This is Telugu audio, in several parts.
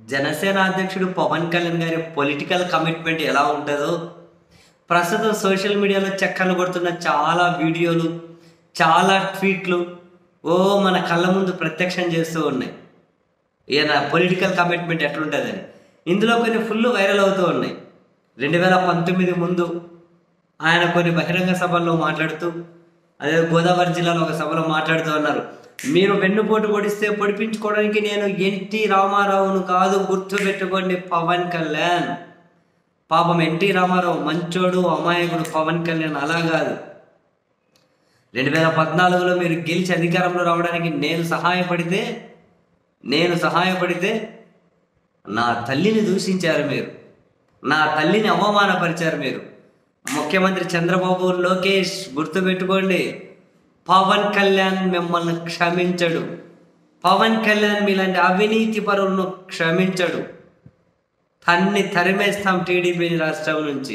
జనసేన అధ్యక్షుడు పవన్ కళ్యాణ్ గారి పొలిటికల్ కమిట్మెంట్ ఎలా ఉంటుందో ప్రస్తుతం సోషల్ మీడియాలో చక్కర్లు కొడుతున్న చాలా వీడియోలు చాలా ట్వీట్లు ఓ మన కళ్ళ ముందు ప్రత్యక్షం చేస్తూ ఉన్నాయి ఈయన పొలిటికల్ కమిట్మెంట్ ఎట్లుంటుందని ఇందులో కొన్ని ఫుల్ వైరల్ అవుతూ ఉన్నాయి రెండు వేల పంతొమ్మిది ముందు ఆయన కొన్ని బహిరంగ సభల్లో మాట్లాడుతూ అదే గోదావరి జిల్లాలో ఒక సభలో మాట్లాడుతూ ఉన్నారు మీరు వెన్నుపోటు పొడిస్తే పొడిపించుకోవడానికి నేను ఎన్టీ రామారావును కాదు గుర్తు పెట్టుకోండి పవన్ కళ్యాణ్ పాపం ఎన్టీ రామారావు మంచోడు అమాయకుడు పవన్ కళ్యాణ్ అలా కాదు రెండు వేల పద్నాలుగులో మీరు గెలిచి అధికారంలో రావడానికి నేను సహాయపడితే నేను సహాయపడితే నా తల్లిని దూషించారు మీరు నా తల్లిని అవమానపరిచారు మీరు ముఖ్యమంత్రి చంద్రబాబు లోకేష్ గుర్తుపెట్టుకోండి పవన్ కళ్యాణ్ మిమ్మల్ని క్షమించడు పవన్ కళ్యాణ్ మీలాంటి అవినీతి పరులను క్షమించడు తన్ని తరిమేస్తాం టీడీపీని రాష్ట్రం నుంచి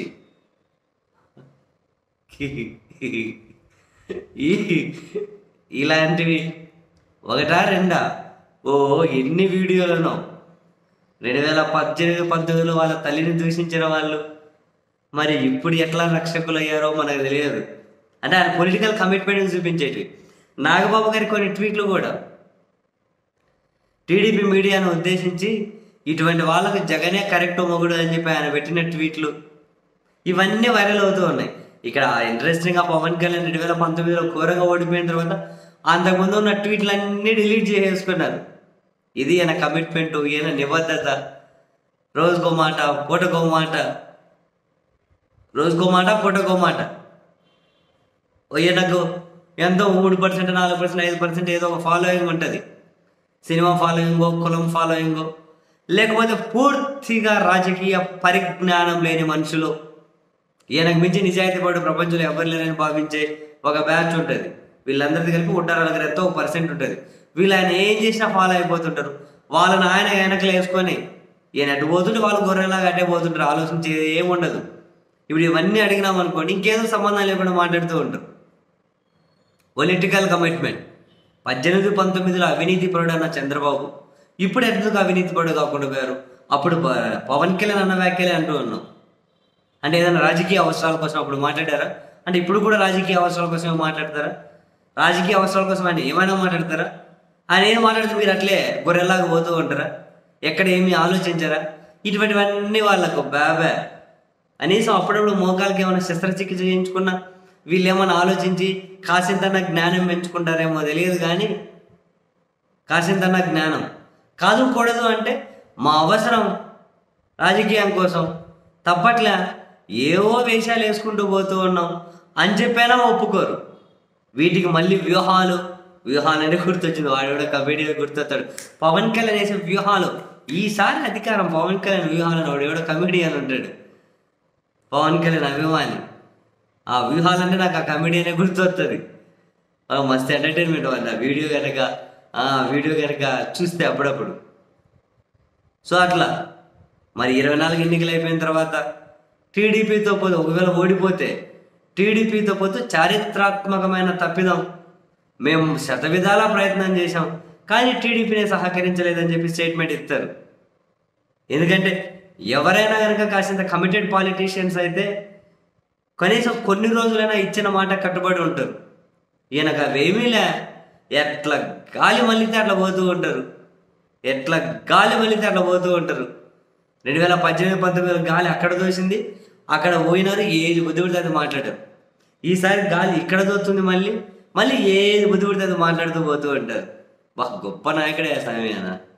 ఈ- ఇలాంటివి ఒకటా రెండా ఓ ఎన్ని వీడియోలను రెండు వేల పద్దెనిమిది పంతొమ్మిదిలో వాళ్ళ తల్లిని దూషించిన వాళ్ళు మరి ఇప్పుడు ఎట్లా రక్షకులు అయ్యారో మనకు తెలియదు అంటే ఆయన పొలిటికల్ కమిట్మెంట్ చూపించేటివి నాగబాబు గారి కొన్ని ట్వీట్లు కూడా టీడీపీ మీడియాను ఉద్దేశించి ఇటువంటి వాళ్ళకు జగనే కరెక్ట్ మొగుడు అని చెప్పి ఆయన పెట్టిన ట్వీట్లు ఇవన్నీ వైరల్ అవుతూ ఉన్నాయి ఇక్కడ ఇంట్రెస్టింగ్గా పవన్ కళ్యాణ్ రెండు వేల పంతొమ్మిదిలో ఘోరంగా ఓడిపోయిన తర్వాత అంతకుముందు ఉన్న ట్వీట్లన్నీ డిలీట్ చేసేసుకున్నారు ఇది ఈయన కమిట్మెంట్ ఈయన నిబద్ధత రోజుకో మాట పూటకో మాట రోజుకో మాట పూటకో మాట ఈయనకు ఎంతో మూడు పర్సెంట్ నాలుగు పర్సెంట్ ఐదు పర్సెంట్ ఏదో ఒక ఫాలోయింగ్ ఉంటుంది సినిమా ఫాలోయింగో కులం ఫాలోయింగో లేకపోతే పూర్తిగా రాజకీయ పరిజ్ఞానం లేని మనుషులు ఈయనకు మించి నిజాయితీ పడు ప్రపంచంలో ఎవరు లేరని భావించే ఒక బ్యాచ్ ఉంటుంది వీళ్ళందరిది కలిపి ఉంటారు అలాగే ఎంతో ఒక పర్సెంట్ ఉంటుంది వీళ్ళు ఆయన ఏం చేసినా ఫాలో అయిపోతుంటారు వాళ్ళని ఆయన వెనకలు వేసుకొని ఈయన అటు పోతుంటే వాళ్ళు గొర్రెలాగా అట్టే పోతుంటారు ఆలోచించేది ఏం ఉండదు ఇప్పుడు ఇవన్నీ అడిగినాం అనుకోండి ఇంకేదో సంబంధం లేకుండా మాట్లాడుతూ ఉంటారు పొలిటికల్ కమిట్మెంట్ పద్దెనిమిది పంతొమ్మిదిలో అవినీతి పరుడు అన్న చంద్రబాబు ఇప్పుడు ఎందుకు అవినీతి పరుడు కాకుండా పోయారు అప్పుడు ప- పవన్ కళ్యాణ్ అన్న వ్యాఖ్యలే అంటూ ఉన్నాం అంటే ఏదైనా రాజకీయ అవసరాల కోసం అప్పుడు మాట్లాడారా అంటే ఇప్పుడు కూడా రాజకీయ అవసరాల కోసమే మాట్లాడతారా రాజకీయ అవసరాల కోసం ఆయన ఏమైనా మాట్లాడతారా ఆయన ఏం మాట్లాడితే మీరు అట్లే గొర్రెలాగా పోతూ ఉంటారా ఎక్కడ ఏమీ ఆలోచించరా ఇటువంటివన్నీ వాళ్ళకు బాబా కనీసం అప్పుడప్పుడు మోకాలకి ఏమైనా శస్త్రచికిత్స చేయించుకున్నా వీళ్ళు ఏమైనా ఆలోచించి కాసింతన్న జ్ఞానం పెంచుకుంటారేమో తెలియదు కానీ కాసింతన్న జ్ఞానం కాదు కూడదు అంటే మా అవసరం రాజకీయం కోసం తప్పట్లే ఏవో వేషాలు వేసుకుంటూ పోతూ ఉన్నాం అని చెప్పైనా ఒప్పుకోరు వీటికి మళ్ళీ వ్యూహాలు వ్యూహాలనే గుర్తొచ్చింది వాడు కూడా కబడ్డీ గుర్తొస్తాడు పవన్ కళ్యాణ్ వేసే వ్యూహాలు ఈసారి అధికారం పవన్ కళ్యాణ్ వ్యూహాలను వాడు ఎవడో కమెడియన్ ఉంటాడు పవన్ కళ్యాణ్ అభిమాని ఆ వ్యూహాలంటే నాకు ఆ కమెడియనే గుర్తొస్తుంది ఆ, మస్తు ఎంటర్టైన్మెంట్ వాళ్ళు ఆ వీడియో కనుక ఆ వీడియో కనుక చూస్తే అప్పుడప్పుడు సో అట్లా మరి ఇరవై నాలుగు ఎన్నికలు అయిపోయిన తర్వాత టీడీపీతో పోతే ఒకవేళ ఓడిపోతే టీడీపీతో పోతే చారిత్రాత్మకమైన తప్పిదం మేము శతవిధాలా ప్రయత్నం చేశాం కానీ టీడీపీనే సహకరించలేదని చెప్పి స్టేట్మెంట్ ఇస్తారు ఎందుకంటే ఎవరైనా కనుక కాసింత కమిటెడ్ పాలిటీషియన్స్ అయితే కనీసం కొన్ని రోజులైనా ఇచ్చిన మాట కట్టుబడి ఉంటారు ఈయనకు అవేమీలే ఎట్లా గాలి మళ్ళీతే అట్లా పోతూ ఉంటారు ఎట్లా గాలి మళ్ళీతే అట్లా పోతూ ఉంటారు రెండు వేల పద్దెనిమిది పంతొమ్మిది గాలి అక్కడ దోసింది అక్కడ పోయినారు ఏది బుద్ధి పడితే అది మాట్లాడారు ఈసారి గాలి ఇక్కడ దోస్తుంది మళ్ళీ మళ్ళీ ఏది బుద్ధి పడితే అది మాట్లాడుతూ పోతూ ఉంటారు బా గొప్ప నాయకుడే స్వామి ఆయన